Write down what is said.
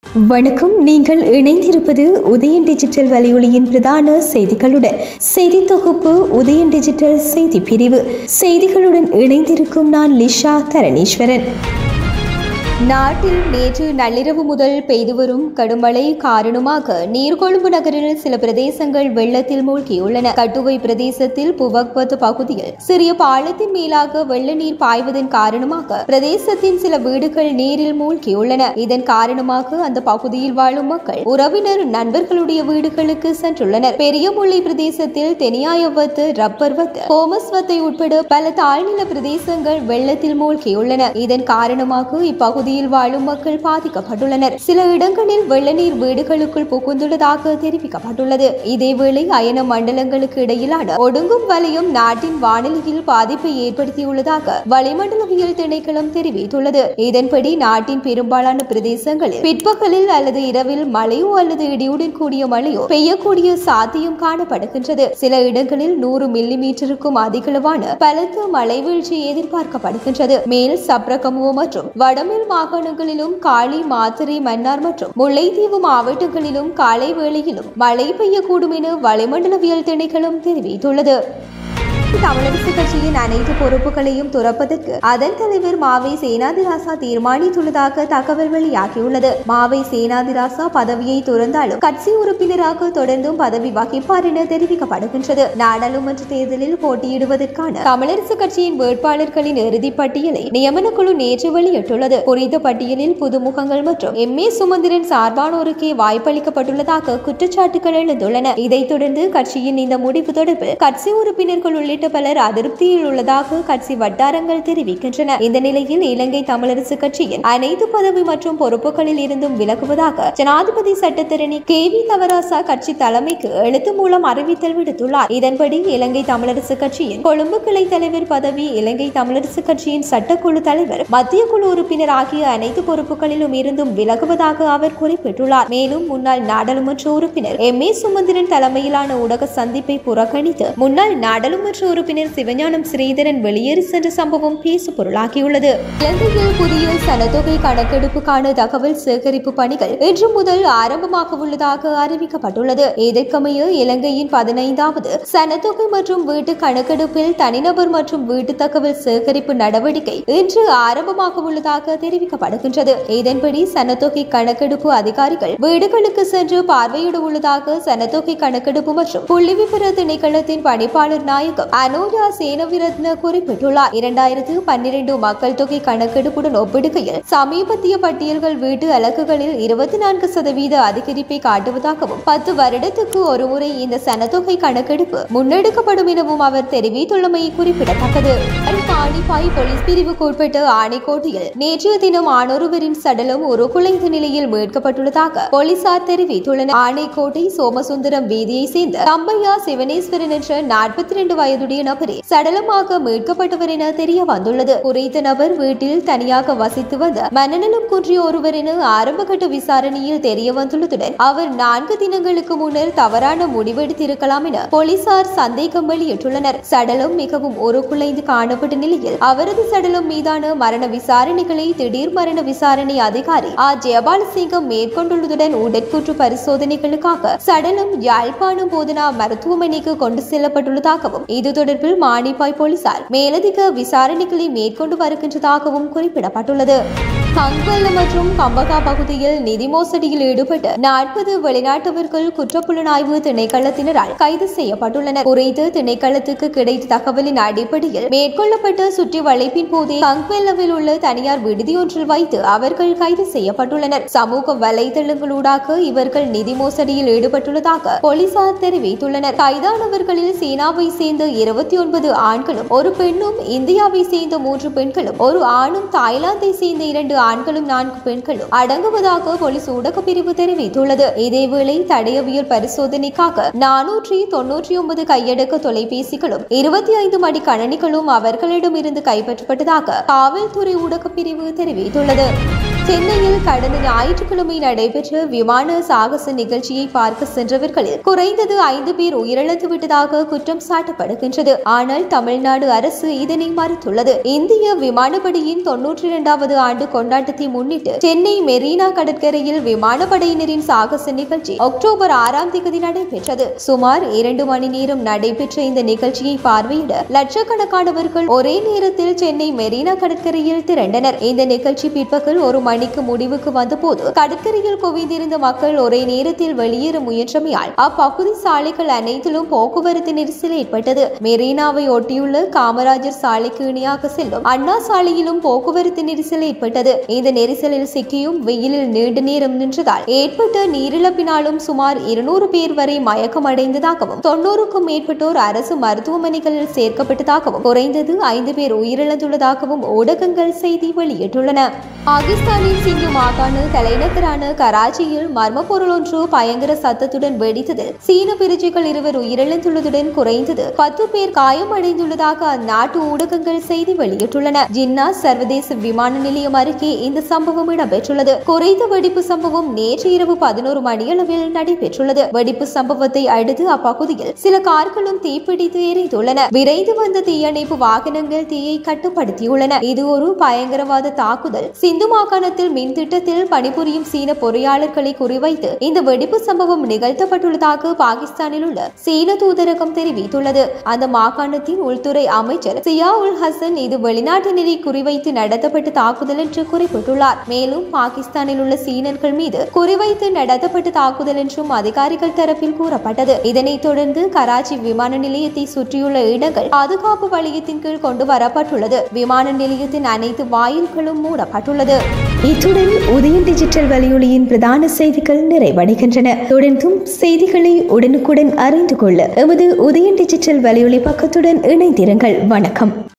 வணக்கம் நீங்கள் இணைந்திருப்பது உதயன் டிஜிட்டல் வலையொலியின் பிரதான செய்திகளுடன் செய்தி தொகுப்பு உதயன் டிஜிட்டல் செய்தி பிரிவு செய்திகளுடன் இணைந்திருக்கும் நான் லிஷா தரணீஸ்வரன் நாட்டில் நேற்று நள்ளிரவு முதல் பெய்து வரும் கடுமழை காரணமாக நீர்கொழும்பு நகரில் சில பிரதேசங்கள் வெள்ளத்தில் மூழ்கியுள்ளன கட்டுவை பிரதேசத்தில் புவக்பத் பகுதியில் சிறிய பாலத்தின் மேலாக வெள்ள நீர் பாய்வதன் காரணமாக பிரதேசத்தின் சில வீடுகள் நீரில் மூழ்கியுள்ளன இதன் காரணமாக அந்த பகுதியில் வாழும் மக்கள் உறவினர் நண்பர்களுடைய வீடுகளுக்கு சென்றுள்ளனர் பெரிய முல்லை பிரதேசத்தில் தெனியாயவத்து ரப்பர்வத்து கோமஸ்வத்தை உட்பட பல தாழ்நில பிரதேசங்கள் வெள்ளத்தில் மூழ்கியுள்ளன இதன் காரணமாக இப்பகுதியில் வாழும் மக்கள் பாதிக்கப்பட்டுள்ளனர் சில இடங்களில் வெள்ள நீர் வீடுகளுக்குள் புகுந்துள்ளதாக தெரிவிக்கப்பட்டுள்ளது இதேவேளை அயன மண்டலங்களுக்கு இடையிலான ஒடுங்கும் வலயம் நாட்டின் வானிலையில் பாதிப்பை ஏற்படுத்தியுள்ளதாக வளிமண்டலவியல் திணைக்களம் தெரிவித்துள்ளது இதன்படி நாட்டின் பெரும்பாலான பிரதேசங்களில் பிற்பகலில் அல்லது இரவில் மழையோ அல்லது இடியுடன் கூடிய மழையோ பெய்யக்கூடிய சாத்தியம் காணப்படுகின்றது சில இடங்களில் நூறு மில்லி மீட்டருக்கும் அதிகளவான பலத்த மழை வீழ்ச்சி எதிர்பார்க்கப்படுகின்றது மேல் சப்ரகமுவ மற்றும் வடமேல் மாகாணங்களிலும் காளி மாத்தறை மன்னார் மற்றும் முல்லைத்தீவு மாவட்டங்களிலும் காலை வேளையிலும் மழை பெய்யக்கூடும் என வளிமண்டலவியல் திணைக்களம் தெரிவித்துள்ளது தமிழரசு கட்சியின் அனைத்து பொறுப்புகளையும் துறப்பதற்கு அதன் தலைவர் மாவை சேனாதிராசா தீர்மானித்துள்ளதாக தகவல் வெளியாகியுள்ளது மாவை சேனாதிராசா பதவியை துறந்தாலும் கட்சி உறுப்பினராக தொடர்ந்தும் பதவி வகிப்பார் என தெரிவிக்கப்படுகின்றது நாடாளுமன்ற தேர்தலில் போட்டியிடுவதற்கான தமிழரசு கட்சியின் வேட்பாளர்களின் இறுதிப் பட்டியலை நியமன குழு நேற்று வெளியிட்டுள்ளது குறித்த பட்டியலில் புதுமுகங்கள் மற்றும் எம் ஏ சுமந்திரன் சார்பானோருக்கே வாய்ப்பளிக்கப்பட்டுள்ளதாக குற்றச்சாட்டுகள் எழுந்துள்ளன இதைத் தொடர்ந்து கட்சியின் இந்த முடிவு தொடர்பில் கட்சி உறுப்பினர்கள் உள்ளிட்ட பலர் அதிருப்தியில் உள்ளதாக கட்சி வட்டாரங்கள் தெரிவிக்கின்றன இந்த நிலையில் இலங்கை தமிழரசு கட்சியின் அனைத்து பதவி மற்றும் பொறுப்புகளில் இருந்தும் விலகுவதாக ஜனாதிபதி சட்டத்தரணி கே வி தவராசா கட்சி தலைமைக்கு எழுத்து மூலம் அறிவித்தல் விடுத்துள்ளார் இதன்படி இலங்கை தமிழரசு கட்சியின் கொழும்பு கிளை தலைவர் பதவி இலங்கை தமிழரசு கட்சியின் சட்டக்குழு தலைவர் மத்திய குழு உறுப்பினர் ஆகிய அனைத்து பொறுப்புகளிலும் இருந்தும் விலகுவதாக அவர் குறிப்பிட்டுள்ளார் மேலும் முன்னாள் நாடாளுமன்ற உறுப்பினர் எம் ஏ சுமந்திரன் தலைமையிலான ஊடக சந்திப்பை புறக்கணித்து முன்னாள் நாடாளுமன்ற உறுப்பினர் சிவஞானம் ஸ்ரீதரன் வெளியேறி சென்ற சம்பவம் பேசு பொருளாகியுள்ளது இலங்கையில் புதிய சனத்தொகை கணக்கெடுப்புக்கான தகவல் சேகரிப்பு பணிகள் இன்று முதல் ஆரம்பமாக உள்ளதாக அறிவிக்கப்பட்டுள்ளது இதற்கமைய இலங்கையின் பதினைந்தாவது சனத்தொகை மற்றும் வீட்டு கணக்கெடுப்பில் தனிநபர் மற்றும் வீட்டு தகவல் சேகரிப்பு நடவடிக்கை இன்று ஆரம்பமாக உள்ளதாக தெரிவிக்கப்படுகின்றது இதன்படி சனத்தொகை கணக்கெடுப்பு அதிகாரிகள் வீடுகளுக்கு சென்று பார்வையிட உள்ளதாக சனத்தொகை கணக்கெடுப்பு மற்றும் புள்ளிவிபர திணைக்களத்தின் பணிப்பாளர் நாயகம் அனோயா சேனவிரத்ன குறிப்பிட்டுள்ளார் இரண்டாயிரத்து பன்னிரண்டு மக்கள் தொகை கணக்கெடுப்புடன் ஒப்பிடுகையில் சமீபத்திய பட்டியல்கள் வீட்டு அலகுகளில் இருபத்தி நான்கு சதவீத அதிகரிப்பை காட்டுவதாகவும் பத்து வருடத்துக்கு ஒருமுறை இந்த சனத்தொகை கணக்கெடுப்பு முன்னெடுக்கப்படும் எனவும் அவர் தெரிவித்துள்ளமை குறிப்பிடத்தக்கது பாணிப்பாய் போலீஸ் பிரிவுக்கு உட்பட்ட ஆணைக்கோட்டையில் நேற்றைய தினம் ஆணொருவரின் சடலம் ஒரு குலைந்த நிலையில் மீட்கப்பட்டுள்ளதாக போலீசார் தெரிவித்துள்ளனர் ஆணைக்கோட்டை சோமசுந்தரம் வீதியை சேர்ந்த கம்பையா சிவனேஸ்வரன் என்ற நாற்பத்தி இரண்டு வயதுடைய நபரே சடலமாக மீட்கப்பட்டவர் என தெரிய வந்துள்ளது குறித்த நபர் வீட்டில் தனியாக வசித்து வந்த மனநலம் குன்றிய ஒருவர் என ஆரம்பகட்ட விசாரணையில் தெரிய வந்துள்ளதுடன் அவர் நான்கு தினங்களுக்கு முன்னர் தவறான முடிவெடுத்திருக்கலாம் என போலீசார் சந்தேகம் வெளியிட்டுள்ளனர் சடலம் மிகவும் ஒரு குலைந்து காணப்பட்ட நிலையில் அவரது சடலம் மீதான மரண விசாரணைகளை திடீர் மரண விசாரணை அதிகாரி ஆ ஜெயபாலசிங்கம் மேற்கொண்டுள்ளதுடன் உடற்கூற்று பரிசோதனைகளுக்காக சடலம் யாழ்ப்பாணம் போதனா மருத்துவமனைக்கு கொண்டு செல்லப்பட்டுள்ளதாகவும் இது தொடர்பில் மானிப்பாய் போலீசார் மேலதிக விசாரணைகளை மேற்கொண்டு வருகின்றதாகவும் குறிப்பிடப்பட்டுள்ளது கங்கவல்ல மற்றும் கம்பகா பகுதியில் நிதி மோசடியில் ஈடுபட்டு நாற்பது வெளிநாட்டவர்கள் குற்றப்புலனாய்வு திணைக்களத்தினரால் கைது செய்யப்பட்டுள்ளனர் குறித்து திணைக்களத்துக்கு கிடைத்த தகவலின் அடிப்படையில் மேற்கொள்ளப்பட்ட சுற்றி வளைப்பின் போதே கங்வெல்லவில் உள்ள தனியார் விடுதியொன்றில் வைத்து அவர்கள் கைது செய்யப்பட்டுள்ளனர் சமூக வலைதளங்களூடாக இவர்கள் நிதி மோசடியில் ஈடுபட்டுள்ளதாக போலீசார் தெரிவித்துள்ளனர் கைதானவர்களில் சீனாவை சேர்ந்த இருபத்தி ஒன்பது ஆண்களும் ஒரு பெண்ணும் இந்தியாவை சேர்ந்த மூன்று பெண்களும் ஒரு ஆணும் தாய்லாந்தை சேர்ந்த இரண்டு ஆண்களும் நான்கு பெண்களும் அடங்குவதாக போலீஸ் ஊடக பிரிவு தெரிவித்துள்ளது இதேவேளை தடயவியல் பரிசோதனைக்காக நானூற்றி தொன்னூற்றி ஒன்பது கையடக்க தொலைபேசிகளும் இருபத்தி ஐந்து மடி கணனிகளும் அவர்களிடமிருந்து கைப்பற்றப்பட்டதாக காவல்துறை ஊடக பிரிவு தெரிவித்துள்ளது சென்னையில் கடந்த ஞாயிற்றுக்கிழமை நடைபெற்ற விமான சாகச நிகழ்ச்சியை பார்க்க சென்றவர்களில் குறைந்தது ஐந்து பேர் உயிரிழந்து விட்டதாக குற்றம் சாட்டப்படுகின்றது ஆனால் தமிழ்நாடு அரசு இதனை மறுத்துள்ளது இந்திய விமானப்படையின் தொன்னூற்றி இரண்டாவது ஆண்டு கொண்டாட்டத்தை முன்னிட்டு சென்னை மெரினா கடற்கரையில் விமானப்படையினரின் சாகச நிகழ்ச்சி அக்டோபர் ஆறாம் தேதி நடைபெற்றது சுமார் இரண்டு மணி நேரம் நடைபெற்ற இந்த நிகழ்ச்சியை பார்வையிட லட்சக்கணக்கானவர்கள் ஒரே நேரத்தில் சென்னை மெரினா கடற்கரையில் திரண்டனர் இந்த நிகழ்ச்சி பிற்பகல் ஒரு மணிக்கு முடிவுக்கு வந்தபோது கடற்கரையில் குவிந்திருந்த மக்கள் ஒரே நேரத்தில் வெளியேற முயன்றமையால் அப்பகுதி சாலைகள் அனைத்திலும் போக்குவரத்து நெரிசல் ஏற்பட்டது மெரினாவை ஒட்டியுள்ள காமராஜர் சாலைக்கு இணையாக செல்லும் அண்ணா சாலையிலும் போக்குவரத்து நெரிசல் ஏற்பட்டது இந்த நெரிசலில் சிக்கியும் வெயிலில் நீண்ட நேரம் நின்றதால் ஏற்பட்ட நீரிழப்பினாலும் சுமார் இருநூறு பேர் வரை மயக்கம் அடைந்ததாகவும் தொன்னூறுக்கும் மேற்பட்டோர் அரசு மருத்துவமனைகளில் சேர்க்கப்பட்டதாகவும் குறைந்தது ஐந்து பேர் உயிரிழந்துள்ளதாகவும் ஊடகங்கள் செய்தி வெளியிட்டுள்ளன பாகிஸ்தானின் சிந்து மாகாண தலைநகரான கராச்சியில் மர்ம பொருள் ஒன்று பயங்கர சத்தத்துடன் வெடித்ததில் சீன பிரிஜுகள் இருவர் உயிரிழந்துள்ளதுடன் குறைந்தது பத்து பேர் காயமடைந்துள்ளதாக அந்நாட்டு ஊடகங்கள் செய்தி வெளியிட்டுள்ளன ஜின்னா சர்வதேச விமான நிலையம் அருகே இந்த சம்பவம் இடம்பெற்றுள்ளது குறைந்த வெடிப்பு சம்பவம் நேற்று இரவு பதினோரு மணியளவில் நடைபெற்றுள்ளது வெடிப்பு சம்பவத்தை அடுத்து அப்பகுதியில் சில கார்களும் தீப்பிடித்து எரிந்துள்ளன விரைந்து வந்த தீயணைப்பு வாகனங்கள் தீயை கட்டுப்படுத்தியுள்ளன இது ஒரு பயங்கரவாத தாக்குதல் சிந்து மாகாணத்தில் மின் திட்டத்தில் பணிபுரியும் சீன பொறியாளர்களை குறிவைத்து இந்த வெடிப்பு சம்பவம் நிகழ்த்தப்பட்டுள்ளதாக பாகிஸ்தானில் உள்ள சீன தூதரகம் தெரிவித்துள்ளது அந்த மாகாணத்தின் உள்துறை அமைச்சர் சியா உல் ஹசன் இது வெளிநாட்டினரை குறிவைத்து நடத்தப்பட்ட தாக்குதல் என்று குறிப்பிட்டுள்ளார் மேலும் பாகிஸ்தானில் உள்ள சீனர்கள் மீது குறிவைத்து நடத்தப்பட்ட தாக்குதல் என்றும் அதிகாரிகள் தரப்பில் கூறப்பட்டது இதனைத் தொடர்ந்து கராச்சி விமான நிலையத்தை சுற்றியுள்ள இடங்கள் பாதுகாப்பு வளையத்தின் கீழ் கொண்டு வரப்பட்டுள்ளது விமான நிலையத்தின் அனைத்து வாயில்களும் மூடப்பட்டுள்ளது இத்துடன் உதயம் டிஜிட்டல் வலையொலியின் பிரதான செய்திகள் நிறைவடைகின்றன தொடர்ந்தும் செய்திகளை உடனுக்குடன் அறிந்து கொள்ள எமது உதயம் டிஜிட்டல் வலையொலி பக்கத்துடன் இணைந்திருங்கள் வணக்கம்